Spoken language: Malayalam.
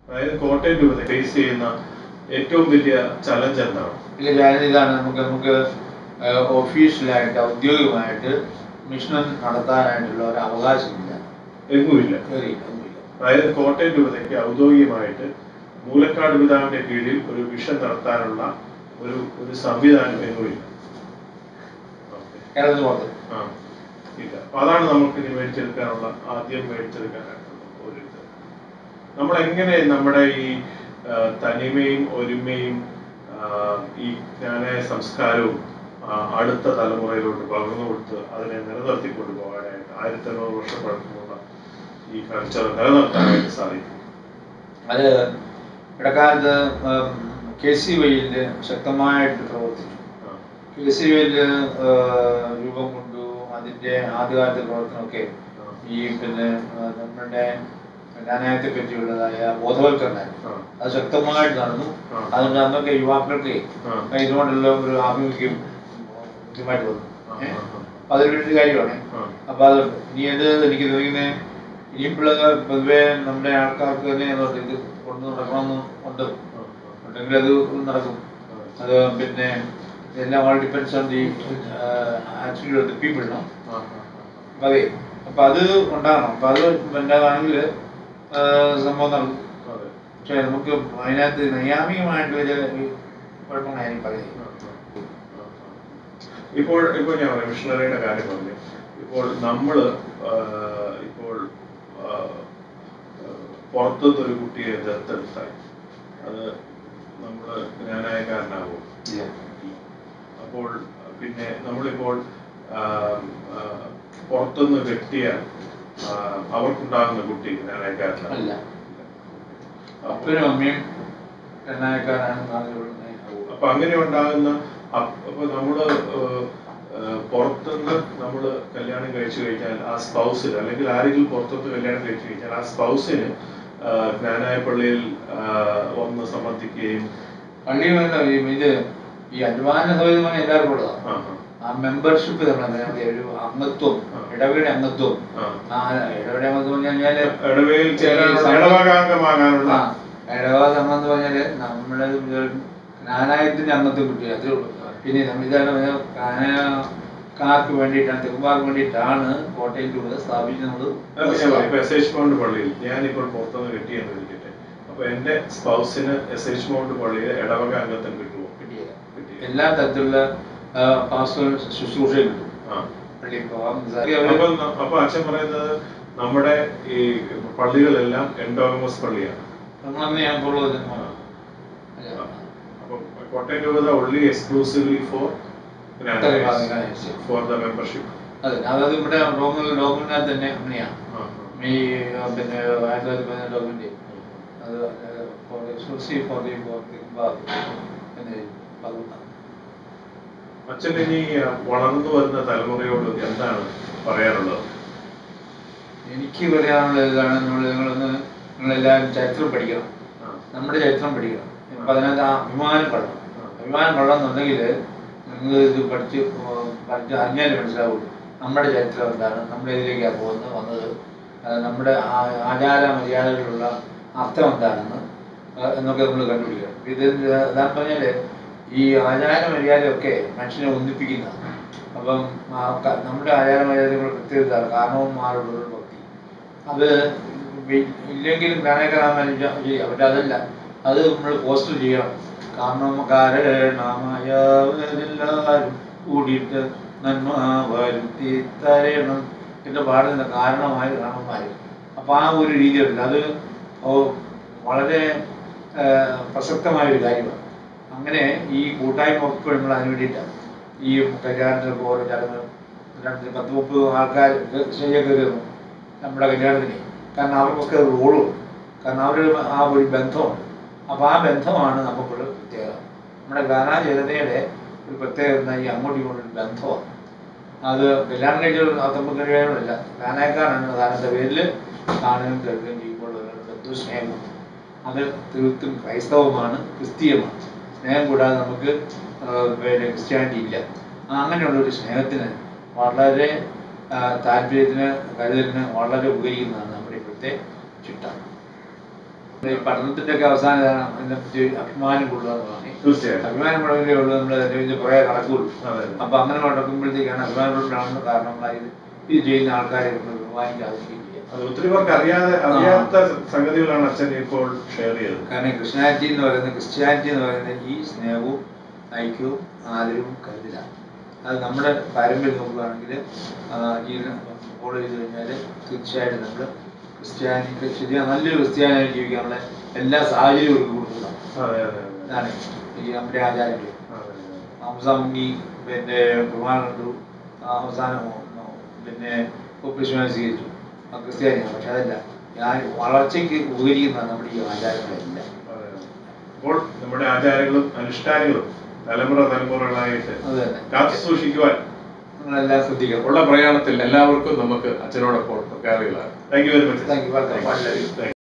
അതായത് കോട്ടയം രൂപത ഫേസ് ചെയ്യുന്ന ഏറ്റവും വലിയ ചലഞ്ച് എന്താണ് ഇതിൽ കാര്യം ഇതാണ് നമുക്ക് നമുക്ക് ഒഫീഷ്യലായിട്ട് ഔദ്യോഗികമായിട്ട് മിഷൻ നടത്താനായിട്ടുള്ള ഒരു അവകാശമില്ല എങ്ങുമില്ല കയറി ഒന്നുമില്ല അതായത് കോട്ടയം രൂപതയ്ക്ക് ഔദ്യോഗികമായിട്ട് മൂലക്കാട് പിതാവിന്റെ കീഴിൽ ഒരു മിഷൻ നടത്താനുള്ള ഒരു ഒരു സംവിധാനം എങ്ങുമില്ല ഓക്കേ. കേരളത്തിൽ പുറത്ത് ആ ഇല്ല അപ്പൊ അതാണ് നമുക്ക് ഇനി മേടിച്ചെടുക്കാനുള്ള ആദ്യം മേടിച്ചെടുക്കാനായിട്ടുള്ള ഒരു ഇത് നമ്മൾ എങ്ങനെ നമ്മുടെ ഈ ആ, തനിമയും ഒരുമയും ആ, ഈ ജ്ഞാന സംസ്കാരവും ആ, അടുത്ത തലമുറയിലോട്ട് പകർന്നു കൊടുത്ത് അതിനെ നിലനിർത്തി കൊണ്ടുപോകാനായിട്ട് ആയിരത്തി അറുന്നൂറ് വർഷം പഴക്കമുള്ള ഈ കൾച്ചർ നിലനിർത്താനായിട്ട് സാധിക്കും അത് ഇടക്കാലത്ത് കെ സി വൈയില് ശക്തമായിട്ട് പ്രവർത്തിച്ചു ആ, കെ സി വൈയില് രൂപം കൊണ്ടു അതിന്റെ ആദ്യകാലത്തെ പ്രവർത്തനമൊക്കെ ആ, ഈ പിന്നെ ആ, നമ്മുടെ ജ്ഞാനത്തെ പറ്റിയുള്ളതായ ബോധവൽക്കരണം ആ, അത് ശക്തമായിട്ട് നടന്നു ആ. അതുകൊണ്ട് അന്നൊക്കെ യുവാക്കൾക്ക് ആ, ഇതുകൊണ്ടുള്ള ഒരു ആഭിമുഖ്യം കൃത്യമായിട്ട് വന്നു ആ, ഏഹ്? ആ, അപ്പൊ അതൊരു വലിയ കാര്യമാണ് ആ, അപ്പൊ അത് ഇനി അത് എനിക്ക് തോന്നുന്നത് ഇനിയിപ്പോൾ പൊതുവെ നമ്മുടെ ആൾക്കാർക്ക് തന്നെ അതുകൊണ്ട് ഇത് കൊണ്ടു നടക്കണമെന്ന് ഉണ്ട് ആ, ഉണ്ടെങ്കിൽ അത് നടക്കും ആ, അത് പിന്നെ എല്ലാം all depends on the actually of the people no ആ, ആ, അപ്പൊ അതെ അപ്പൊ അത് ഉണ്ടാകണം അപ്പൊ അത് ഉണ്ടാകാണെങ്കിൽ സംഭവം നടക്കും ആ, അതെ. പക്ഷെ നമുക്ക് അതിനകത്ത് നൈയാമികമായിട്ടുള്ള ചില ഈ കുഴപ്പങ്ങളായിരിക്കും പറയുന്നത് ഇപ്പോൾ ഇപ്പോൾ ഞാൻ പറയാം മിഷണറിയുടെ കാര്യം പറഞ്ഞു ഇപ്പോൾ നമ്മൾ ഇപ്പോൾ ആ, ആ, പുറത്തുനിന്ന് ഒരു കുട്ടിയെ ദത്തെടുത്താൽ അത് നമ്മൾ ജ്ഞാനായക്കാരനാകും അപ്പോൾ പിന്നെ നമ്മളിപ്പോൾ ആ, ആ, പുറത്തുനിന്ന് കെട്ടിയാൽ ആ, അവർക്കുണ്ടാകുന്ന കുട്ടി ജ്ഞാനായക്കാരനാകും അല്ല അപ്പനും അമ്മയും എണ്ണായക്കാരാണ് നാളുകളിൽ അപ്പൊ അങ്ങനെ ഉണ്ടാകുന്ന അപ്പ- അപ്പൊ നമ്മള് ഏഹ്, ഏഹ്, പുറത്തുനിന്ന് നമ്മള് കല്യാണം കഴിച്ചു കഴിഞ്ഞാൽ ആ സ്പൗസിന് അല്ലെങ്കിൽ ആരെങ്കിലും പുറത്തുനിന്ന് കല്യാണം കഴിച്ചു കഴിഞ്ഞാൽ ആ സ്പൗസിന് ജ്ഞാനായ പള്ളിയിൽ ആഹ്, വന്ന് സംബന്ധിക്കുകയും പള്ളി വേണ്ട ഈ ഇത് ഈ അധ്വാന സൗകര്യം എല്ലാവർക്കും ഉള്ളതാണ് ആ, ആ, ആ മെമ്പർഷിപ്പ് നമ്മൾ ഒരു അംഗത്വം ഇടവയുടെ അംഗത്വം ആ. ആ ഇടവയുടെ അംഗത്വം എന്ന് പറഞ്ഞാല് ഇടവയിൽ ചേരാനുള്ള ഈ ഇടവകാംഗമാകാനുള്ള ആ ഇടവ സംഘം എന്ന് പറഞ്ഞാല് നമ്മള് ജ്ഞാനായത്തിന്റെ അംഗത്വം കിട്ടിയത് അത്രേ ഉള്ളൂ പിന്നെ നമ്മൾ ഇതാണ് കാർക്ക് വേണ്ടിയിട്ടാണ് തെക്കുമാർക്ക് വേണ്ടിയിട്ടാണ് കോട്ടയം രൂപത സ്ഥാപിച്ച് അപ്പൊ ഞാൻ പറയാം, ഇപ്പൊ എസ് എച്ച് മൗണ്ട് പള്ളിയിൽ ഞാനിപ്പോൾ പുറത്തുനിന്ന് കെട്ടിയെന്ന് വിളിക്കട്ടെ അപ്പൊ എന്റെ സ്പൗസിന് എസ് എച്ച് മൗണ്ട് പള്ളിയിൽ ഇടവക അംഗത്വം കിട്ടുമോ കിട്ടിയത് കിട്ടിയ എല്ലാ തരത്തിലുള്ള പാസ്റ്റർ ശുശ്രൂഷയും കിട്ടും ആ പള്ളിയിൽ പോവാം അപ്പൊ ന- അപ്പൊ അച്ഛൻ പറയുന്നത് നമ്മുടെ ഈ പള്ളികളെല്ലാം എൻഡോഗമസ് പള്ളിയാണ് നമ്മളങ്ങനെയാണ് ഉള്ളത് അപ്പൊ കോട്ടയം രൂപത only exclusively for for the membership അതെ അതായത് ഇവിടെ റോമിൽ ഡോക്യുമെന്റിനകത്ത് തന്നെ അങ്ങനെയാണ് ഈ ആ, പിന്നെ ആയിരത്തി തൊള്ളായിരത്തി പതിനെട്ട് ഡോക്യുമെന്റ് അത് for exclusive for the for the എന്ന് പതിനൊന്നാണ് അച്ഛൻ ഇനി വളർന്നു വരുന്ന തലമുറയോട് എന്താണ് പറയാനുള്ളത് എനിക്ക് പറയാനുള്ള ഇതാണ് നമ്മൾ നിങ്ങളൊന്ന് നിങ്ങളെല്ലാവരും ചരിത്രം പഠിക്കണം ആ, നമ്മുടെ ചരിത്രം പഠിക്കണം അപ്പൊ അതിനകത്ത് ആ അഭിമാനം കൊള്ളണം ആ. അഭിമാനം കൊള്ളണമെന്നുണ്ടെങ്കിൽ നിങ്ങൾ ഇത് പഠിച്ച് ഓ, പഠിച്ച് അറിഞ്ഞാലേ മനസ്സിലാവുള്ളൂ നമ്മുടെ ചരിത്രം എന്താണ് നമ്മുടെ ഇതിലേക്കാണ് പോകുന്നത് വന്നത് അത് നമ്മുടെ ആ- ആചാര മര്യാദകളിലുള്ള അർത്ഥം എന്താണെന്ന് ആ, എന്നൊക്കെ നമ്മൾ കണ്ടുപിടിക്കണം ഇത് അതാണ് പറഞ്ഞാല് ഈ ആചാര മര്യാദയൊക്കെ മനുഷ്യനെ ഒന്നിപ്പിക്കുന്നതാണ് അപ്പം ആ ക- നമ്മുടെ ആചാര മര്യാദകളുടെ പ്രത്യേകത കാരണവന്മാരോടുള്ള ഒരു ഭക്തി അത് വി- ഇല്ലെങ്കിലും ജ്ഞാനകരാമൻ ചെയ്യാം പക്ഷെ അതല്ല അത് നമ്മൾ പോസ്റ്റർ ചെയ്യണം കാരണക്കാരനാമയവരെല്ലാരും കൂടിയിട്ട് നന്മ വരുത്തി തരണം എന്ന് പാടുന്ന കാരണമായ കാരണന്മാർ അപ്പൊ ആ ഒരു രീതിയുണ്ട് അത് ഓ വളരെ ആ, പ്രസക്തമായ ഒരു കാര്യമാണ് അങ്ങനെ ഈ കൂട്ടായ്മ ഒക്കെ നമ്മൾ അതിന് വേണ്ടിയിട്ടാണ് ഈ കല്യാണത്തിനൊക്കെ ഓരോ ചടങ്ങ് രണ്ട് പത്ത് മുപ്പത് ആൾക്കാർ സ്റ്റേജിൽ കയറുന്നു നമ്മുടെ കല്യാണത്തിന് കാരണം അവർക്കൊക്കെ ഒരു റോളും കാരണം അവർ ആ ഒരു ബന്ധമുണ്ട് അപ്പോൾ ആ ബന്ധമാണ് നമുക്കുള്ള പ്രത്യേകത നമ്മുടെ ഗാനാ ജനതയുടെ ഒരു പ്രത്യേകത എന്താ ഈ അങ്ങോട്ടും ഇങ്ങോട്ടും ഒരു ബന്ധമാണ് അത് കല്യാണം കഴിച്ച തമ്മിൽ കഴിയാനുമില്ല ഗാനായക്കാരാണ് പ്രധാനത്തെ പേരിൽ കാണുകയും കേൾക്കുകയും ചെയ്യുമ്പോൾ ഉള്ള ബന്ധു സ്നേഹം അത് തീർത്തും ക്രൈസ്തവമാണ് ക്രിസ്തീയമാണ് സ്നേഹം കൂടാതെ നമുക്ക് ആ, പിന്നെ ക്രിസ്ത്യാനിറ്റി ഇല്ല ആ, അങ്ങനെയുള്ള ഒരു സ്നേഹത്തിന് വളരെ ആ, താല്പര്യത്തിന് കരുതലിന് വളരെ ഉപകരിക്കുന്നതാണ് നമ്മുടെ ഇപ്പോഴത്തെ ചിട്ട ഈ പഠനത്തിന്റെ ഒക്കെ അവസാനം ഇതാണ് അതിനെ പറ്റി അഭിമാനം കൊള്ളുക എന്നുള്ളതാണ് തീർച്ചയായും അഭിമാനം കൊള്ളവരേ ഉള്ളൂ നമ്മൾ അതിനെ കുറിച്ച് പുറകെ കടക്കുള്ളൂ അതെ അപ്പൊ അങ്ങനെ നടക്കുമ്പോഴത്തേക്കാണ് അഭിമാനപ്പെടാനുള്ള കാരണങ്ങളായത് ഇത് ചെയ്യുന്ന ആൾക്കാരെ നമ്മൾ ബഹുമാനിക്കാതിരിക്കുകയും ചെയ്യാം അത് ഒത്തിരി പേർക്ക് അറിയാതെ അറിയാത്ത സംഗതികളാണ് അച്ഛൻ ഇപ്പോൾ ഷെയർ ചെയ്തത് കാരണം ക്രിസ്ത്യാനിറ്റി എന്ന് പറയുന്നത് ക്രിസ്ത്യാനിറ്റി എന്ന് പറയുന്നത് ഈ സ്നേഹവും ഐക്യവും ആദരവും കരുതലാണ് അത് നമ്മുടെ പാരമ്പര്യം നോക്കുകയാണെങ്കിൽ ഈ ഫോളോ ചെയ്ത് കഴിഞ്ഞാൽ തീർച്ചയായിട്ടും നമ്മൾ ക്രിസ്ത്യാനിക്ക് ശരിയാ നല്ലൊരു ക്രിസ്ത്യാനിയായി ജീവിക്കാനുള്ള എല്ലാ സാഹചര്യവും ഒരുക്കി കൊടുക്കുന്നതാണ് അതെ അതെ അതെ ഇതാണ് ഈ നമ്മുടെ ആചാരങ്ങൾ അതെ, മാംസം മുങ്ങി പിന്നെ കുർബാന കണ്ടു ആ അവസാനം പിന്നെ ഒപ്പിശ്വാസം സ്വീകരിച്ചു ആ ക്രിസ്ത്യാനിയാണ് പക്ഷെ അതല്ല ഞാൻ വളർച്ചയ്ക്ക് ഉപകരിക്കുന്നതാണ് നമ്മുടെ ഈ ആചാരങ്ങളെല്ലാം അതെ, അതെ. അപ്പോൾ നമ്മുടെ ആചാരങ്ങളും അനുഷ്ഠാനങ്ങളും തലമുറ തലമുറകളായിട്ട് അത് തന്നെ കാത്തു സൂക്ഷിക്കുവാൻ നിങ്ങളെല്ലാം ശ്രദ്ധിക്കണം ഉള്ള പ്രയാണത്തിൽ എല്ലാവർക്കും നമുക്ക് അച്ഛനോടൊപ്പം കയറിയില്ല thank you very much thank you welcome thank U